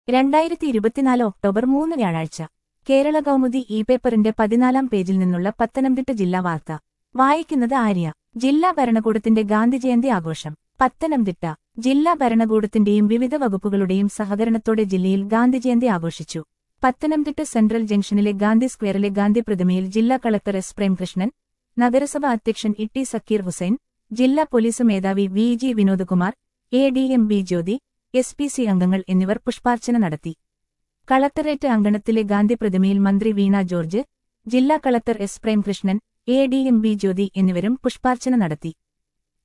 രണ്ടായിരത്തി ഇരുപത്തിനാല് ഒക്ടോബർ മൂന്ന് വ്യാഴാഴ്ച കേരള കൗമുദി ഇ പേപ്പറിന്റെ പതിനാലാം പേജിൽ നിന്നുള്ള പത്തനംതിട്ട ജില്ലാ വാർത്ത വായിക്കുന്നത് ആര്യ ജില്ലാ ഭരണകൂടത്തിന്റെ ഗാന്ധിജയന്തി ആഘോഷം പത്തനംതിട്ട ജില്ലാ ഭരണകൂടത്തിന്റെയും വിവിധ വകുപ്പുകളുടെയും സഹകരണത്തോടെ ജില്ലയിൽ ഗാന്ധിജയന്തി ആഘോഷിച്ചു പത്തനംതിട്ട സെൻട്രൽ ജംഗ്ഷനിലെ ഗാന്ധി സ്ക്വയറിലെ ഗാന്ധി പ്രതിമയിൽ ജില്ലാ കളക്ടർ എസ് പ്രേംകൃഷ്ണൻ നഗരസഭ അധ്യക്ഷൻ ഇട്ടി സക്കീർ ഹുസൈൻ ജില്ലാ പോലീസ് മേധാവി V G Vinodkumar A D M B Jyothi S P C അംഗങ്ങൾ എന്നിവർ പുഷ്പാർച്ചന നടത്തി കളക്ടറേറ്റ് അങ്കണത്തിലെ ഗാന്ധി പ്രതിമയിൽ മന്ത്രി വീണ ജോർജ് ജില്ലാ collector S Premkrishnan A D M B Jyothi എന്നിവരും പുഷ്പാർച്ചന നടത്തി